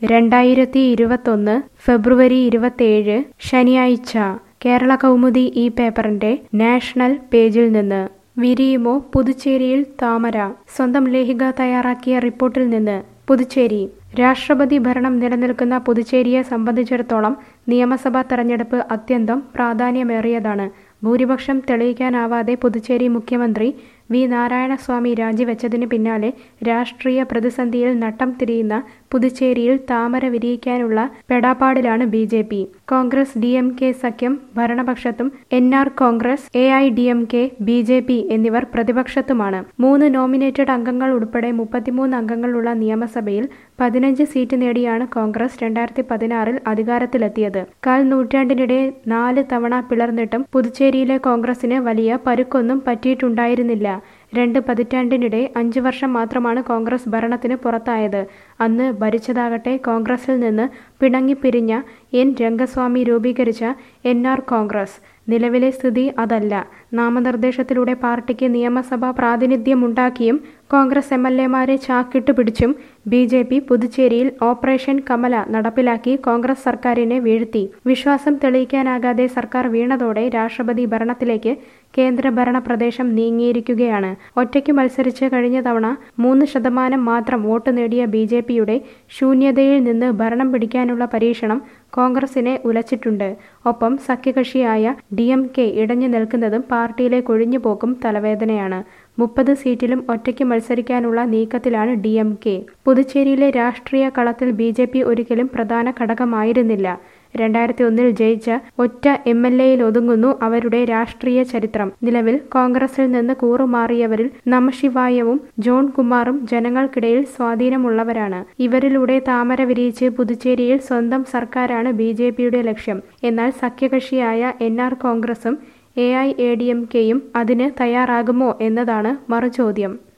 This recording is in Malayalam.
രണ്ടായിരത്തി ഇരുപത്തൊന്ന് ഫെബ്രുവരി ഇരുപത്തേഴ് ശനിയാഴ്ച കേരള കൗമുദി ഈ പേപ്പറിന്റെ നാഷണൽ പേജിൽ നിന്ന് വിരിയുമോ പുതുച്ചേരിയിൽ താമര സ്വന്തം ലേഖിക തയ്യാറാക്കിയ റിപ്പോർട്ടിൽ നിന്ന് പുതുച്ചേരി രാഷ്ട്രപതി ഭരണം നിലനിൽക്കുന്ന പുതുച്ചേരിയെ സംബന്ധിച്ചിടത്തോളം നിയമസഭാ തെരഞ്ഞെടുപ്പ് അത്യന്തം പ്രാധാന്യമേറിയതാണ് ഭൂരിപക്ഷം തെളിയിക്കാനാവാതെ പുതുച്ചേരി മുഖ്യമന്ത്രി വി നാരായണസ്വാമി രാജിവെച്ചതിന് പിന്നാലെ രാഷ്ട്രീയ പ്രതിസന്ധിയിൽ നട്ടം തിരിയുന്ന പുതുച്ചേരിയിൽ താമര വിരിയിക്കാനുള്ള പെടാപ്പാടിലാണ് B J P Congress D M K സഖ്യം ഭരണപക്ഷത്തും N R Congress A I D M K B J P എന്നിവർ പ്രതിപക്ഷത്തുമാണ് മൂന്ന് നോമിനേറ്റഡ് അംഗങ്ങൾ ഉൾപ്പെടെ മുപ്പത്തിമൂന്ന് അംഗങ്ങളുള്ള നിയമസഭയിൽ പതിനഞ്ച് സീറ്റ് നേടിയാണ് കോൺഗ്രസ് രണ്ടായിരത്തി പതിനാറിൽ അധികാരത്തിലെത്തിയത് കാൽ നൂറ്റാണ്ടിനിടെ നാല് തവണ പിളർന്നിട്ടും പുതുച്ചേരിയിലെ കോൺഗ്രസിന് വലിയ പരുക്കൊന്നും പറ്റിയിട്ടുണ്ടായിരുന്നില്ല രണ്ട് പതിറ്റാണ്ടിനിടെ അഞ്ചു വർഷം മാത്രമാണ് കോൺഗ്രസ് ഭരണത്തിന് പുറത്തായത് അന്ന് ഭരിച്ചതാകട്ടെ കോൺഗ്രസിൽ നിന്ന് പിണങ്ങിപ്പിരിഞ്ഞ എൻ രംഗസ്വാമി രൂപീകരിച്ച എൻ ആർ കോൺഗ്രസ് നിലവിലെ സ്ഥിതി അതല്ല നാമനിർദ്ദേശത്തിലൂടെ പാർട്ടിക്ക് നിയമസഭാ പ്രാതിനിധ്യമുണ്ടാക്കിയും കോൺഗ്രസ് എം എൽ എമാരെ ചാക്കിട്ട് പിടിച്ചും ബി ജെ പി പുതുച്ചേരിയിൽ ഓപ്പറേഷൻ കമല നടപ്പിലാക്കി കോൺഗ്രസ് സർക്കാരിനെ വീഴ്ത്തി വിശ്വാസം തെളിയിക്കാനാകാതെ സർക്കാർ വീണതോടെ രാഷ്ട്രപതി ഭരണത്തിലേക്ക് കേന്ദ്ര ഭരണ പ്രദേശം നീങ്ങിയിരിക്കുകയാണ് ഒറ്റയ്ക്ക് മത്സരിച്ച് കഴിഞ്ഞ തവണ മൂന്ന് ശതമാനം മാത്രം വോട്ട് നേടിയ ബി ജെ പിയുടെ ശൂന്യതയിൽ നിന്ന് ഭരണം പിടിക്കാനുള്ള പരീക്ഷണം കോൺഗ്രസിനെ ഉലച്ചിട്ടുണ്ട് ഒപ്പം സഖ്യകക്ഷിയായ ഡി എം കെ ഇടഞ്ഞു നിൽക്കുന്നതും പാർട്ടിയിലെ കൊഴിഞ്ഞുപോക്കും തലവേദനയാണ് മുപ്പത് സീറ്റിലും ഒറ്റയ്ക്ക് മത്സരിക്കാനുള്ള നീക്കത്തിലാണ് ഡി എം കെ പുതുച്ചേരിയിലെ രാഷ്ട്രീയ കളത്തിൽ ബി ജെ പി ഒരിക്കലും പ്രധാന ഘടകമായിരുന്നില്ല രണ്ടായിരത്തി ഒന്നിൽ ജയിച്ച ഒറ്റ എം എൽ എയിൽ ഒതുങ്ങുന്നു അവരുടെ രാഷ്ട്രീയ ചരിത്രം നിലവിൽ കോൺഗ്രസിൽ നിന്ന് കൂറുമാറിയവരിൽ നമശിവായവും ജോൺ കുമാറും ജനങ്ങൾക്കിടയിൽ സ്വാധീനമുള്ളവരാണ് ഇവരിലൂടെ താമര വിരിയിച്ച് പുതുച്ചേരിയിൽ സ്വന്തം സർക്കാരാണ് ബി ജെ പിയുടെ ലക്ഷ്യം എന്നാൽ സഖ്യകക്ഷിയായ എൻ ആർ കോൺഗ്രസും A I A D M കെയും അതിന് തയ്യാറാകുമോ എന്നതാണ് മറുചോദ്യം